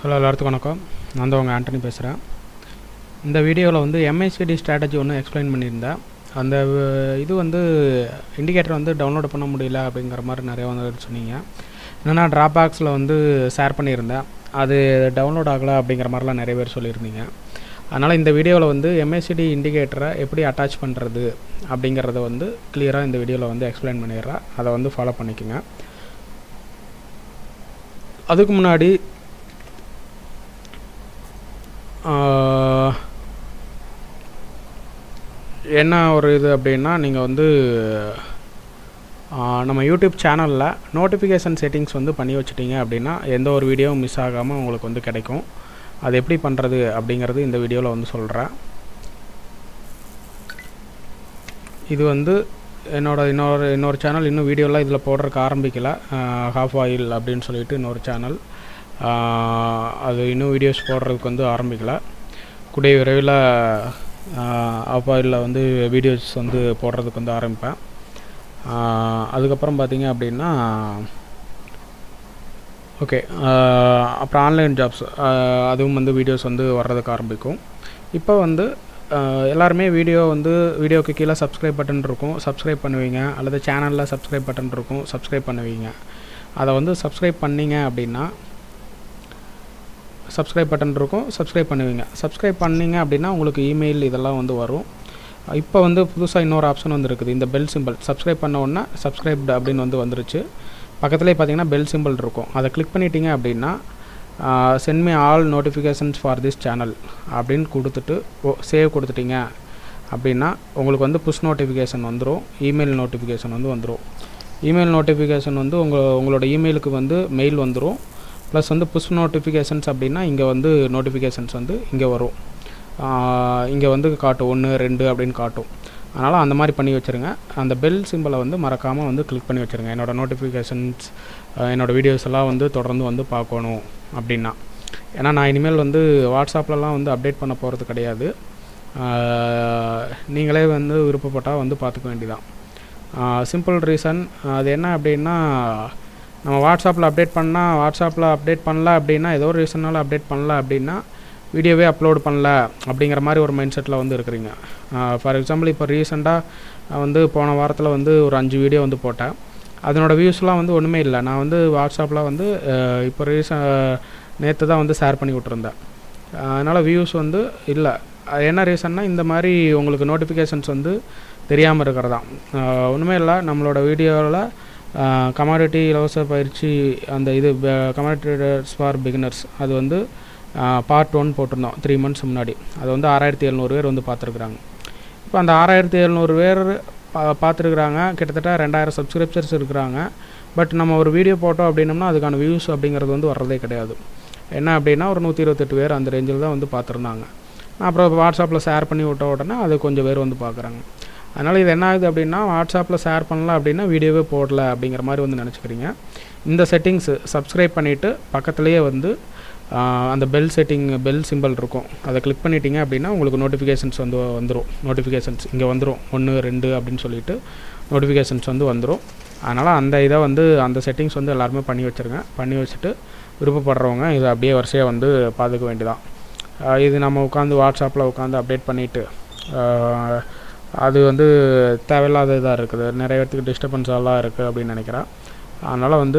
hello எல்லாத்துக்கும் வணக்கம் நான் தான் உங்கள் ஆண்டனி பேசுகிறேன் இந்த வீடியோவில் வந்து எம்ஐசிடி ஸ்ட்ராட்டஜி ஒன்று எக்ஸ்பிளைன் பண்ணியிருந்தேன் அந்த வ- இது வந்து இண்டிகேட்டர் வந்து டவுன்லோட் பண்ண முடியல அப்படிங்கிற மாதிரி நிறைய வந்து சொன்னீங்க என்னென்னா ட்ராபாக்ஸில் வந்து ஷேர் பண்ணியிருந்தேன் அது டவுன்லோட் ஆகலை அப்படிங்கிற மாதிரிலாம் நிறைய பேர் சொல்லியிருந்தீங்க அதனால் இந்த வீடியோவில் வந்து எம்ஐசிடி இண்டிகேட்டரை எப்படி அட்டாச் பண்ணுறது அப்படிங்கிறத வந்து கிளியராக இந்த வீடியோவில் வந்து எக்ஸ்பிளைன் பண்ணிடுறேன் அதை வந்து ஃபாலோ பண்ணிக்கோங்க அதுக்கு முன்னாடி ஆஹ், என்ன ஒரு இது அப்படின்னா நீங்கள் வந்து ஆஹ், நம்ம யூடியூப் சேனலில் நோட்டிஃபிகேஷன் செட்டிங்ஸ் வந்து பண்ணி வச்சிட்டீங்க அப்படின்னா எந்த ஒரு வீடியோவும் மிஸ் ஆகாமல் உங்களுக்கு வந்து கிடைக்கும் அது எப்படி பண்ணுறது அப்படிங்கிறது இந்த வீடியோவில் வந்து சொல்கிறேன் இது வந்து என்னோட இன்னொரு இன்னொரு சேனல் இன்னும் வீடியோலாம் இதில் போடுறதுக்கு ஆரம்பிக்கல ஹாஃப் ஆயில் அப்படின்னு சொல்லிட்டு இன்னொரு சேனல் அது இன்னும் வீடியோஸ் போடுறதுக்கு வந்து ஆரம்பிக்கல கூடிய விரைவில் ஹாஃப் ஆயிலில் வந்து வீடியோஸ் வந்து போடுறதுக்கு வந்து ஆரம்பிப்பேன் ஆஹ் அதுக்கப்புறம் பார்த்தீங்க அப்படின்னா ஓகே அப்புறம் ஆன்லைன் ஜாப்ஸ் அதுவும் வந்து வீடியோஸ் வந்து வர்றதுக்கு ஆரம்பிக்கும் இப்போ வந்து ஆஹ் எல்லாருமே வீடியோ வந்து வீடியோக்கு கீழே சப்ஸ்கிரைப் பட்டன் இருக்கும் சப்ஸ்கிரைப் பண்ணுவீங்க அல்லது சேனலில் சப்ஸ்கிரைப் பட்டன் இருக்கும் சப்ஸ்கிரைப் பண்ணுவீங்க அதை வந்து சப்ஸ்கிரைப் பண்ணீங்க அப்படின்னா சப்ஸ்கிரைப் பட்டன் இருக்கும் சப்ஸ்கிரைப் பண்ணுவீங்க சப்ஸ்கிரைப் பண்ணீங்க அப்படின்னா உங்களுக்கு இமெயில் இதெல்லாம் வந்து வரும் இப்போ வந்து புதுசாக இன்னொரு ஆப்ஷன் வந்து இருக்குது இந்த பெல் சிம்பிள் சப்ஸ்கிரைப் பண்ண உடனே சப்ஸ்கிரைப்டு அப்படின்னு வந்து வந்துருச்சு பக்கத்துலேயே பார்த்தீங்கன்னா பெல் சிம்பிள் இருக்கும் அதை கிளிக் பண்ணிட்டீங்க அப்படின்னா send me all notifications for this channel அப்படின்னு கொடுத்துட்டு ஓ சேவ் கொடுத்துட்டீங்க அப்படின்னா உங்களுக்கு வந்து புஷ் நோட்டிஃபிகேஷன் வந்துடும் இமெயில் நோட்டிஃபிகேஷன் வந்து வந்துடும் இமெயில் நோட்டிஃபிகேஷன் வந்து உங்கள் உங்களோட இமெயிலுக்கு வந்து மெயில் வந்துடும் ப்ளஸ் வந்து புஷ் நோட்டிஃபிகேஷன்ஸ் அப்படின்னா இங்கே வந்து நோட்டிஃபிகேஷன்ஸ் வந்து இங்கே வரும் இங்கே வந்து காட்டும் ஒன்று ரெண்டு அப்படின்னு காட்டும் அதனால் அந்த மாதிரி பண்ணி வச்சுருங்க அந்த பெல் சிம்பிளை வந்து மறக்காமல் வந்து கிளிக் பண்ணி வச்சுருங்க என்னோடய நோட்டிஃபிகேஷன்ஸ் என்னோடய வீடியோஸ் எல்லாம் வந்து தொடர்ந்து வந்து பார்க்கணும் அப்படின்னா ஏன்னா நான் இனிமேல் வந்து வாட்ஸ்அப்லலாம் வந்து அப்டேட் பண்ண போகிறது கிடையாது ஆஹ் நீங்களே வந்து விருப்பப்பட்டால் வந்து பார்த்துக்க வேண்டியதான் சிம்பிள் ரீசன் அது என்ன அப்படின்னா நம்ம வாட்ஸ்அப்பில் அப்டேட் பண்ணால் வாட்ஸ்அப்பில் அப்டேட் பண்ணல அப்படின்னா ஏதோ ஒரு ரீசனால் அப்டேட் பண்ணல அப்படின்னா வீடியோவே அப்லோட் பண்ணல அப்படிங்கிற மாதிரி ஒரு மைண்ட் செட்டில் வந்து இருக்கிறீங்க ஃபார் எக்ஸாம்பிள் இப்போ ரீசெண்டாக வந்து போன வாரத்தில் வந்து ஒரு அஞ்சு வீடியோ வந்து போட்டேன் அதனோட வியூஸ்லாம் வந்து ஒன்றுமே இல்லை நான் வந்து வாட்ஸ்அப்பில் வந்து அஹ், இப்போ ரீச நேற்று தான் வந்து ஷேர் பண்ணி விட்ருந்தேன் அதனால் வியூஸ் வந்து இல்லை அது என்ன ரீசன்னா இந்த மாதிரி உங்களுக்கு நோட்டிஃபிகேஷன்ஸ் வந்து தெரியாமல் இருக்கிறதாம் ஒன்றுமே இல்லை நம்மளோட வீடியோவில் கமாடிட்டி இலவச பயிற்சி அந்த இது கமாடிட்டர்ஸ் ஃபார் பிகினர்ஸ் அது வந்து பார்ட் ஒன் போட்டிருந்தோம் த்ரீ மந்த்ஸ் முன்னாடி அது வந்து ஆறாயிரத்தி எழுநூறு பேர் வந்து பார்த்துருக்குறாங்க இப்போ அந்த ஆறாயிரத்தி எழுநூறு பேர் பா பார்த்துருக்குறாங்க கிட்டத்தட்ட ரெண்டாயிரம் சப்ஸ்கிரிப்ஷர்ஸ் இருக்கிறாங்க பட் நம்ம ஒரு வீடியோ போட்டோம் அப்படின்னம்னா அதுக்கான வியூஸ் அப்படிங்கிறது வந்து வர்றதே கிடையாது என்ன அப்படின்னா ஒரு நூற்றி இருபத்தெட்டு பேர் அந்த ரேஞ்சில் தான் வந்து பார்த்துருந்தாங்க அப்புறம் வாட்ஸ்அப்பில் ஷேர் பண்ணி விட்ட உடனே அது கொஞ்சம் பேர் வந்து பார்க்குறாங்க அதனால் இது என்ன ஆகுது அப்படின்னா வாட்ஸ்அப்பில் ஷேர் பண்ணல அப்படின்னா வீடியோவே போடல அப்படிங்கிற மாதிரி வந்து நினச்சிக்கிறீங்க இந்த செட்டிங்ஸு சப்ஸ்கிரைப் பண்ணிவிட்டு பக்கத்துலேயே வந்து ஆஹ், அந்த பெல் செட்டிங் பெல் சிம்பிள் இருக்கும் அதை கிளிக் பண்ணிட்டீங்க அப்படின்னா உங்களுக்கு நோட்டிஃபிகேஷன்ஸ் வந்து வந்துடும் நோட்டிஃபிகேஷன்ஸ் இங்கே வந்துடும் ஒன்று ரெண்டு அப்படின்னு சொல்லிட்டு நோட்டிஃபிகேஷன்ஸ் வந்து வந்துடும் அதனால் அந்த இதை வந்து அந்த செட்டிங்ஸ் வந்து எல்லாருமே பண்ணி வச்சுருங்க பண்ணி வச்சுட்டு விருப்பப்படுறவங்க இதை அப்படியே வரிசையாக வந்து பார்த்துக்க வேண்டியதான் ஆஹ், இது நம்ம உட்காந்து வாட்ஸ்அப்பில் உட்காந்து அப்டேட் பண்ணிவிட்டு அது வந்து தேவையில்லாத இதாக இருக்குது நிறைய பேர்த்துக்கு டிஸ்டர்பன்ஸ் எல்லாம் இருக்குது அப்படின்னு நினைக்கிறேன் அதனால் வந்து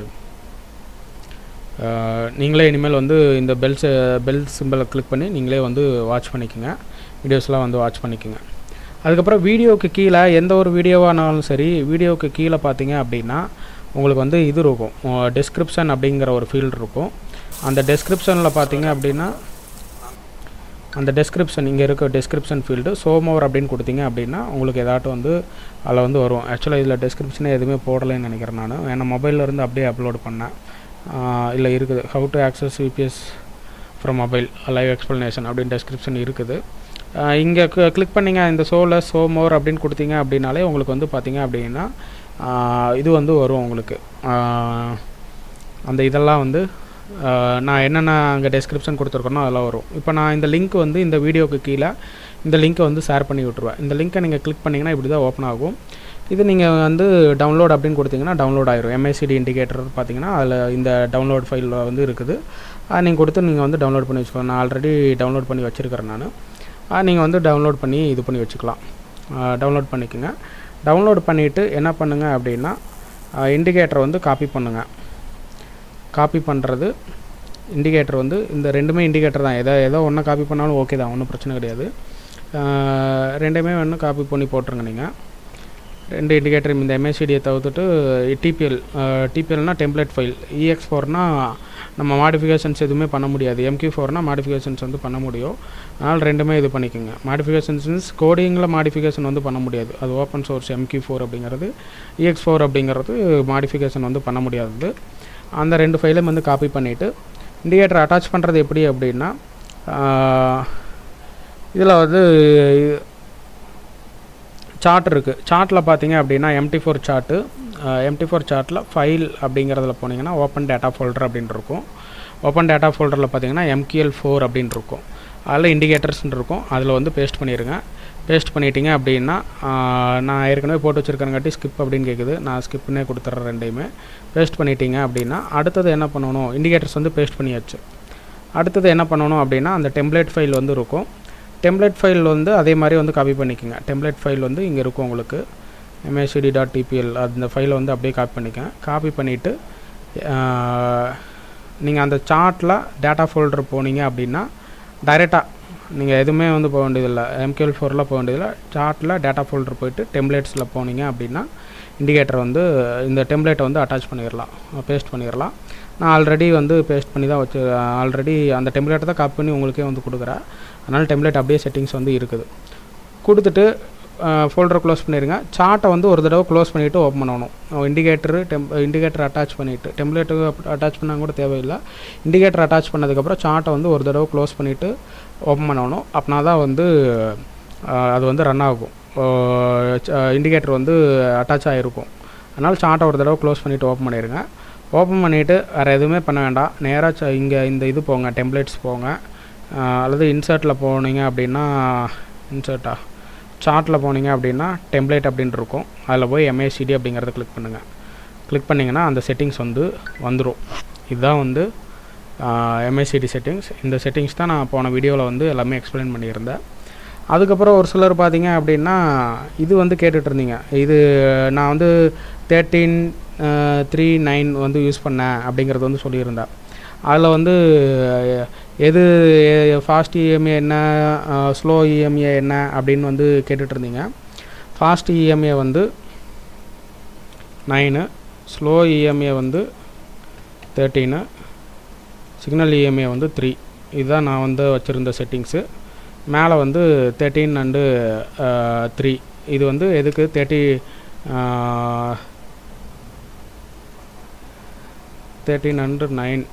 ஆஹ், நீங்களே இனிமேல் வந்து இந்த பெல் பெல் சிம்பிளை கிளிக் பண்ணி நீங்களே வந்து வாட்ச் பண்ணிக்கோங்க வீடியோஸ்லாம் வந்து வாட்ச் பண்ணிக்கோங்க அதுக்கப்புறம் வீடியோவுக்கு கீழே எந்த ஒரு வீடியோவானாலும் சரி வீடியோவுக்கு கீழே பார்த்தீங்க அப்படின்னா உங்களுக்கு வந்து இது இருக்கும் டெஸ்கிரிப்ஷன் அப்படிங்கிற ஒரு ஃபீல்டு இருக்கும் அந்த டெஸ்கிரிப்ஷனில் பார்த்தீங்க அப்படின்னா அந்த டெஸ்கிரிப்ஷன் இங்கே இருக்க டெஸ்கிரிப்ஷன் ஃபீல்டு சோமோவர் அப்படின்னு கொடுத்தீங்க அப்படின்னா உங்களுக்கு ஏதாட்டும் வந்து அதில் வந்து வரும் ஆக்சுவலாக இதில் டெஸ்கிரிப்ஷனே எதுவுமே போடலைன்னு நினைக்கிறேன் நான் ஏன்னா மொபைலில் இருந்து அப்படியே அப்லோட் பண்ணேன் இல்லை இருக்குது how to access VPS from mobile live explanation அப்படின்னு டெஸ்கிரிப்ஷன் இருக்குது இங்கே கிளிக் பண்ணிங்க இந்த ஷோவில் ஷோ மோர் அப்படின்னு கொடுத்தீங்க அப்படின்னாலே உங்களுக்கு வந்து பார்த்தீங்க அப்படின்னா ஆஹ் இது வந்து வரும் உங்களுக்கு ஆஹ் அந்த இதெல்லாம் வந்து ஆஹ் நான் என்னென்ன அங்கே டெஸ்கிரிப்ஷன் கொடுத்துருக்கேனோ அதெல்லாம் வரும் இப்போ நான் இந்த லிங்க் வந்து இந்த வீடியோக்கு கீழே இந்த லிங்க்கை வந்து ஷேர் பண்ணி விட்ருவேன் இந்த லிங்க்கை நீங்கள் கிளிக் பண்ணிங்கன்னா இப்படி தான் ஓப்பன் ஆகும் இது நீங்கள் வந்து டவுன்லோட் அப்படின்னு கொடுத்தீங்கன்னா டவுன்லோட் ஆயிரும் எம்ஐசிடி இண்டிகேட்டர் பார்த்தீங்கன்னா அதில் இந்த டவுன்லோட் ஃபைலில் வந்து இருக்குது அது நீங்கள் கொடுத்து நீங்கள் வந்து டவுன்லோட் பண்ணி வச்சுக்கலாம் நான் ஆல்ரெடி டவுன்லோட் பண்ணி வச்சுருக்கிறேன் நான் நீங்கள் வந்து டவுன்லோட் பண்ணி இது பண்ணி வச்சுக்கலாம் டவுன்லோட் பண்ணிக்கோங்க டவுன்லோட் பண்ணிவிட்டு என்ன பண்ணுங்கள் அப்படின்னா இண்டிகேட்டர் வந்து காப்பி பண்ணுங்கள் காப்பி பண்ணுறது இண்டிகேட்டர் வந்து இந்த ரெண்டுமே இண்டிகேட்டர் தான் எதோ ஏதோ ஒன்று காப்பி பண்ணாலும் ஓகே தான் ஒன்றும் பிரச்சனை கிடையாது ரெண்டுமே வேணும் காப்பி பண்ணி போட்டுருங்க நீங்கள் ரெண்டு இண்டிகேட்டர் இந்த எம்எஸ்சிடியை தவிர்த்துட்டு டிபிஎல் டிபிஎல்னால் டெம்ப்ளேட் ஃபைல் இஎக்ஸ் ஃபோர்னால் நம்ம மாடிஃபிகேஷன்ஸ் எதுவுமே பண்ண முடியாது எம்கியூ ஃபோர்னால் மாடிஃபிகேஷன்ஸ் வந்து பண்ண முடியும் அதனால் ரெண்டுமே இது பண்ணிக்கோங்க மாடிஃபிகேஷன்ஸ் மீன்ஸ் கோடிங்கில் மாடிஃபிகேஷன் வந்து பண்ண முடியாது அது ஓப்பன் சோர்ஸ் எம்கியூ ஃபோர் அப்படிங்கிறது இஎக்ஸ் ஃபோர் அப்படிங்கிறது மாடிஃபிகேஷன் வந்து பண்ண முடியாது அந்த ரெண்டு ஃபைலையும் வந்து காப்பி பண்ணிவிட்டு இண்டிகேட்டர் அட்டாச் பண்ணுறது எப்படி அப்படின்னா இதில் வந்து சார்ட் இருக்குது சார்ட்டில் பார்த்தீங்க அப்படின்னா MT four chart MT four சார்ட்டில் ஃபைல் அப்படிங்கிறதுல போனீங்கன்னா ஓப்பன் டேட்டா ஃபோல்டர் அப்படின்னு இருக்கும் ஓப்பன் டேட்டா ஃபோல்டரில் பார்த்தீங்கன்னா எம்கிஎல் ஃபோர் அப்படின்னு இருக்கும் அதில் இண்டிகேட்டர்ஸ்னு இருக்கும் அதில் வந்து பேஸ்ட் பண்ணிடுங்க பேஸ்ட் பண்ணிட்டீங்க அப்படின்னா நான் ஏற்கனவே போட்டு வச்சுருக்கங்காட்டி ஸ்கிப் அப்படின்னு கேட்குது நான் ஸ்கிப்னே கொடுத்துட்றேன் ரெண்டையுமே பேஸ்ட் பண்ணிட்டீங்க அப்படின்னா அடுத்தது என்ன பண்ணணும் இண்டிகேட்டர்ஸ் வந்து பேஸ்ட் பண்ணியாச்சு அடுத்தது என்ன பண்ணணும் அப்படின்னா அந்த டெம்ப்ளேட் ஃபைல் வந்து இருக்கும் டெம்ப்ளேட் ஃபைல் வந்து அதே மாதிரி வந்து காப்பி பண்ணிக்கோங்க டெம்ப்ளேட் ஃபைல் வந்து இங்கே இருக்கும் உங்களுக்கு எம்ஏசிடி டாட் டிபிஎல் அந்த ஃபைலை வந்து அப்படியே காப்பி பண்ணிக்கங்க காப்பி பண்ணிவிட்டு நீங்கள் அந்த சார்ட்டில் டேட்டா ஃபோல்டர் போனீங்க அப்படின்னா டைரெக்டாக நீங்கள் எதுவுமே வந்து போக வேண்டியதில்லை எம்கேஎல் ஃபோரில் போக வேண்டியதில்லை சார்ட்டில் டேட்டா ஃபோல்டர் போயிட்டு டெம்ப்ளேட்ஸில் போனீங்க அப்படின்னா இண்டிகேட்டர் வந்து இந்த டெம்ப்ளேட்டை வந்து அட்டாச் பண்ணிடலாம் பேஸ்ட் பண்ணிடலாம் நான் ஆல்ரெடி வந்து பேஸ்ட் பண்ணி தான் வச்சு ஆல்ரெடி அந்த டெம்ப்ளேட்டை தான் காப்பி பண்ணி உங்களுக்கே வந்து கொடுக்குறேன் அதனால் டெம்ப்ளேட் அப்படியே செட்டிங்ஸ் வந்து இருக்குது கொடுத்துட்டு ஃபோல்டர் க்ளோஸ் பண்ணிடுங்க சார்ட்டை வந்து ஒரு தடவை க்ளோஸ் பண்ணிவிட்டு ஓப்பன் பண்ணணும் இண்டிகேட்டரு டெம் இண்டிகேட்டர் அட்டாச் பண்ணிவிட்டு டெம்ப்ளேட்டு அட்டாச் பண்ணால் கூட தேவையில்லை இண்டிகேட்டர் அட்டாச் பண்ணதுக்கப்புறம் சார்ட்டை வந்து ஒரு தடவை க்ளோஸ் பண்ணிவிட்டு ஓப்பன் பண்ணணும் அப்படின்னா தான் வந்து அது வந்து ரன் ஆகும் இண்டிகேட்டர் வந்து அட்டாச் ஆகிருக்கும் அதனால் சார்ட்டை ஒரு தடவை க்ளோஸ் பண்ணிவிட்டு ஓப்பன் பண்ணிடுங்க ஓப்பன் பண்ணிவிட்டு வேறு எதுவுமே பண்ண வேண்டாம் நேராக இங்கே இந்த இது போங்க டெம்ப்ளேட்ஸ் போங்க அல்லது இன்சர்ட்டில் போனீங்க அப்படின்னா இன்சர்ட்டா சார்ட்டில் போனீங்க அப்படின்னா டெம்ப்ளேட் அப்படின்னு இருக்கும் அதில் போய் எம்ஏசிடி அப்படிங்கிறத கிளிக் பண்ணுங்கள் கிளிக் பண்ணிங்கன்னா அந்த செட்டிங்ஸ் வந்து வந்துடும் இதுதான் வந்து எம்ஏசிடி செட்டிங்ஸ் இந்த செட்டிங்ஸ் தான் நான் போன வீடியோவில் வந்து எல்லாமே எக்ஸ்பிளைன் பண்ணியிருந்தேன் அதுக்கப்புறம் ஒரு சிலர் பார்த்தீங்க அப்படின்னா இது வந்து கேட்டுட்டு இருந்தீங்க இது நான் வந்து தேர்ட்டீன் த்ரீ நைன் வந்து யூஸ் பண்ணேன் அப்படிங்கிறது வந்து சொல்லியிருந்தேன் அதில் வந்து எது ஃபாஸ்ட் இஎம்ஏ என்ன ஸ்லோ இஎம்ஏ என்ன அப்படின்னு வந்து கேட்டுட்டு இருந்தீங்க ஃபாஸ்ட் இஎம்ஏ வந்து நைனு ஸ்லோ இஎம்ஏ வந்து தேர்ட்டீனு சிக்னல் இஎம்ஏ வந்து த்ரீ இதுதான் நான் வந்து வச்சுருந்த செட்டிங்ஸு மேலே வந்து தேர்ட்டீன் அண்டு த்ரீ இது வந்து எதுக்கு தேர்ட்டி தேர்ட்டீன் அண்டு நைன்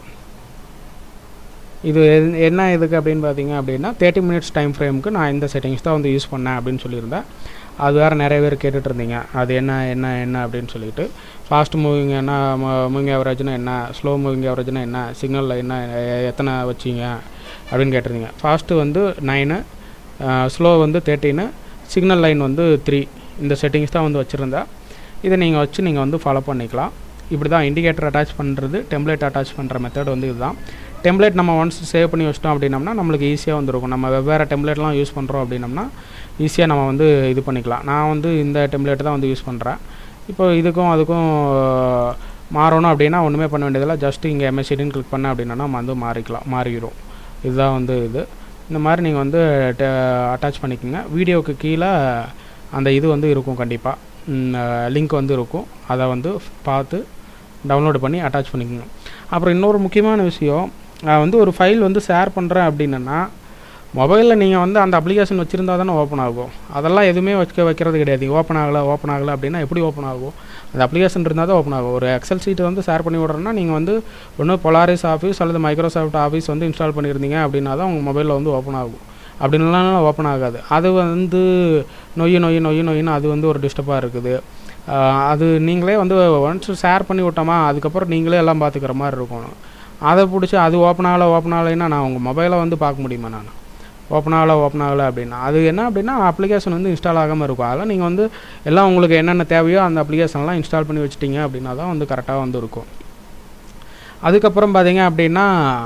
இது என்ன இதுக்கு அப்படின்னு பார்த்தீங்க அப்படின்னா தேர்ட்டி மினிட்ஸ் டைம் ஃப்ரேமுக்கு நான் இந்த செட்டிங்ஸ் தான் வந்து யூஸ் பண்ணேன் அப்படின்னு சொல்லியிருந்தேன் அது வேறு நிறைய பேர் கேட்டுட்டு இருந்தீங்க அது என்ன என்ன என்ன அப்படின்னு சொல்லிட்டு ஃபாஸ்ட் மூவிங் என்ன மூவிங் ஆவரேஜ்னா என்ன ஸ்லோ மூவிங் ஆவரேஜ்னா என்ன சிக்னலில் என்ன எத்தனை வச்சிங்க அப்படின்னு கேட்டிருந்தீங்க ஃபாஸ்ட்டு வந்து நைனு ஸ்லோ வந்து தேர்ட்டீனு சிக்னல் லைன் வந்து த்ரீ இந்த செட்டிங்ஸ் தான் வந்து வச்சுருந்தேன் இதை நீங்கள் வச்சு நீங்கள் வந்து ஃபாலோ பண்ணிக்கலாம் இப்படி தான் இண்டிகேட்டர் அட்டாச் பண்ணுறது டெம்ப்ளேட் அட்டாச் பண்ணுற மெத்தட் வந்து இதுதான் டெம்ப்ளேட் நம்ம ஒன்ஸ் சேவ் பண்ணி வச்சிட்டோம் அப்படின்னம்னா நம்மளுக்கு ஈஸியாக வந்துருக்கும் நம்ம வெவ்வேறு டெம்ப்ளேட்லாம் யூஸ் பண்ணுறோம் அப்படின்னம்னா ஈஸியாக நம்ம வந்து இது பண்ணிக்கலாம் நான் வந்து இந்த டெம்ப்ளேட் தான் வந்து யூஸ் பண்ணுறேன் இப்போ இதுக்கும் அதுக்கும் மாறணும் அப்படின்னா ஒன்றுமே பண்ண வேண்டியதில்லை ஜஸ்ட் இங்கே எம்எஸ்சிடின்னு கிளிக் பண்ண அப்படின்னா நம்ம வந்து மாறிக்கலாம் மாறிடும் இதுதான் வந்து இது இந்த மாதிரி நீங்கள் வந்து அட்டாச் பண்ணிக்கோங்க வீடியோவுக்கு கீழே அந்த இது வந்து இருக்கும் கண்டிப்பாக லிங்க் வந்து இருக்கும் அதை வந்து பார்த்து டவுன்லோடு பண்ணி அட்டாச் பண்ணிக்கோங்க அப்புறம் இன்னொரு முக்கியமான விஷயம் நான் வந்து ஒரு ஃபைல் வந்து ஷேர் பண்ணுறேன் அப்படின்னா மொபைலில் நீங்கள் வந்து அந்த அப்ளிகேஷன் வச்சுருந்தா தானே ஓப்பன் ஆகும் அதெல்லாம் எதுவுமே வைக்க வைக்கிறது கிடையாது ஓப்பன் ஆகலை ஓப்பன் ஆகலை அப்படின்னா எப்படி ஓப்பன் ஆகும் அந்த அப்ளிகேஷன் இருந்தால் தான் ஓப்பன் ஆகும் ஒரு எக்ஸல் சீட்டை வந்து ஷேர் பண்ணி விட்றேன்னா நீங்கள் வந்து ஒன்று பொலாரிஸ் ஆஃபீஸ் அல்லது மைக்ரோசாஃப்ட் ஆஃபீஸ் வந்து இன்ஸ்டால் பண்ணியிருந்தீங்க அப்படின்னா தான் உங்கள் மொபைலில் வந்து ஓப்பன் ஆகும் அப்படின்லாம் ஓப்பன் ஆகாது அது வந்து நொய்யு நொய்யு நொய்யு நொய்யுன்னு அது வந்து ஒரு டிஸ்டர்பாக இருக்குது அது நீங்களே வந்து ஒன்ஸ் ஷேர் பண்ணி விட்டோமா அதுக்கப்புறம் நீங்களே எல்லாம் பார்த்துக்கிற மாதிரி இருக்கும் அதை பிடிச்சி அது ஓப்பன் ஆகலை ஓப்பன் ஆகலைன்னா நான் உங்கள் மொபைலை வந்து பார்க்க முடியுமா நான் ஓப்பன் ஆகலை ஓப்பன் ஆகலை அப்படின்னா அது என்ன அப்படின்னா அப்ளிகேஷன் வந்து இன்ஸ்டால் ஆகாமல் இருக்கும் அதெல்லாம் நீங்கள் வந்து எல்லாம் உங்களுக்கு என்னென்ன தேவையோ அந்த அப்ளிகேஷன்லாம் இன்ஸ்டால் பண்ணி வச்சிட்டிங்க அப்படின்னா தான் வந்து கரெக்டாக வந்து இருக்கும் அதுக்கப்புறம் பார்த்தீங்க அப்படின்னா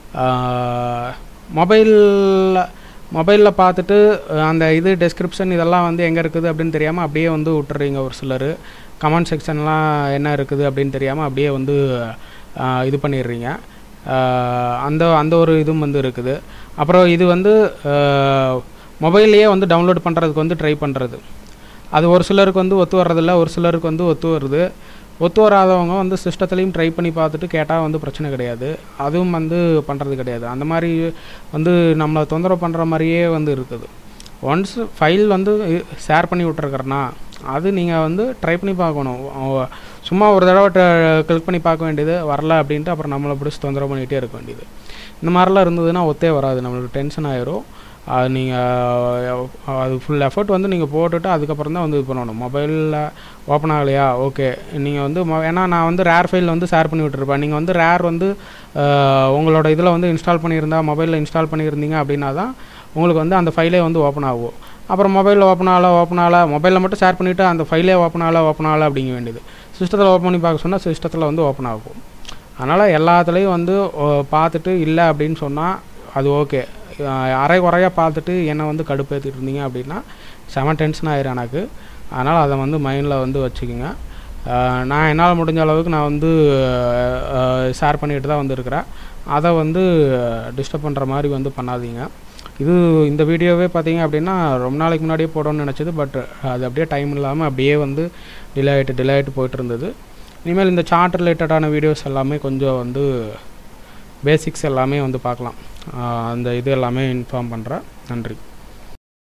மொபைலில் மொபைலில் பார்த்துட்டு அஹ், அந்த இது டெஸ்கிரிப்ஷன் இதெல்லாம் வந்து எங்கே இருக்குது அப்படின்னு தெரியாமல் அப்படியே வந்து விட்டுறீங்க ஒரு சிலர் கமெண்ட் செக்ஷன்லாம் என்ன இருக்குது அப்படின்னு தெரியாமல் அப்படியே வந்து அஹ், இது பண்ணிடுறீங்க அஹ், அந்த அந்த ஒரு இதுவும் வந்து இருக்குது அப்புறம் இது வந்து மொபைல்லையே வந்து டவுன்லோட் பண்ணுறதுக்கு வந்து ட்ரை பண்ணுறது அது ஒரு சிலருக்கு வந்து ஒத்து வர்றதில்ல ஒரு சிலருக்கு வந்து ஒத்து வருது ஒத்து வராதவங்க வந்து சிஸ்டத்துலேயும் ட்ரை பண்ணி பார்த்துட்டு கேட்டால் வந்து பிரச்சனை கிடையாது அதுவும் வந்து பண்ணுறது கிடையாது அந்த மாதிரி வந்து நம்மளை தொந்தரவு பண்ணுற மாதிரியே வந்து இருக்குது ஒன்ஸ் ஃபைல் வந்து ஷேர் பண்ணி விட்ருக்கறனா அது நீங்கள் வந்து ட்ரை பண்ணி பார்க்கணும் அவ- சும்மா ஒரு தடவை கிளிக் பண்ணி பார்க்க வேண்டியது வரல அப்படின்ட்டு அப்புறம் நம்மளை பிடிச்சி தொந்தரவு பண்ணிகிட்டே இருக்க வேண்டியது இந்த மாதிரிலாம் இருந்ததுன்னா ஒத்தே வராது நம்மளுக்கு டென்ஷன் ஆயிரும் அது நீங்கள் அது ஃபுல் எஃபர்ட் வந்து நீங்கள் போட்டுட்டு அதுக்கப்புறம் தான் வந்து இது பண்ணணும் மொபைலில் ஓப்பன் ஆகலையா ஓகே நீங்கள் வந்து மொ- ஏன்னா நான் வந்து ரேர் ஃபைல் வந்து ஷேர் பண்ணி விட்டுருப்பேன் நீங்கள் வந்து ரேர் வந்து அஹ், உங்களோட இதில் வந்து இன்ஸ்டால் பண்ணியிருந்தா மொபைலில் இன்ஸ்டால் பண்ணியிருந்தீங்க அப்படின்னா தான் உங்களுக்கு வந்து அந்த ஃபைலே வந்து ஓப்பன் ஆகும் அப்புறம் மொபைலில் ஓப்பன் ஆகல ஓப்பன் ஆகல மொபைலில் மட்டும் ஷேர் பண்ணிவிட்டு அந்த ஃபைலே ஓப்பன் ஆகல ஓப்பன் ஆகல அப்படிங்க வேண்டியது சிஸ்டத்தில் ஓப்பன் பண்ணி பார்க்க சொன்னால் சிஸ்டத்தில் வந்து ஓப்பன் ஆகும் அதனால் எல்லாத்துலேயும் வந்து ஓ, பார்த்துட்டு இல்லை அப்படின்னு சொன்னால் அது ஓகே அரை குறையாக பார்த்துட்டு என்னை வந்து கடுப்பேற்றிட்டு இருந்தீங்க அப்படின்னா செவன் டென்ஷன் ஆயிரும் எனக்கு அதனால் அதை வந்து மைண்டில் வந்து வச்சுக்கோங்க அஹ், நான் என்னால் முடிஞ்ச அளவுக்கு நான் வந்து ஷேர் பண்ணிட்டு தான் வந்துருக்கிறேன் அதை வந்து டிஸ்டர்ப் பண்ணுற மாதிரி வந்து பண்ணாதீங்க இது இந்த வீடியோவே பார்த்தீங்க அப்படின்னா ரொம்ப நாளைக்கு முன்னாடியே போடணும்னு நினச்சது பட் அது அப்படியே டைம் இல்லாமல் அப்படியே வந்து டிலே ஆகிட்டு டிலே ஆகிட்டு போயிட்டு இருந்தது இனிமேல் இந்த சார்ட் ரிலேட்டடான வீடியோஸ் எல்லாமே கொஞ்சம் வந்து பேசிக்ஸ் எல்லாமே வந்து பார்க்கலாம் ஆஹ் அந்த இது எல்லாமே இன்ஃபார்ம் பண்ணுறேன் நன்றி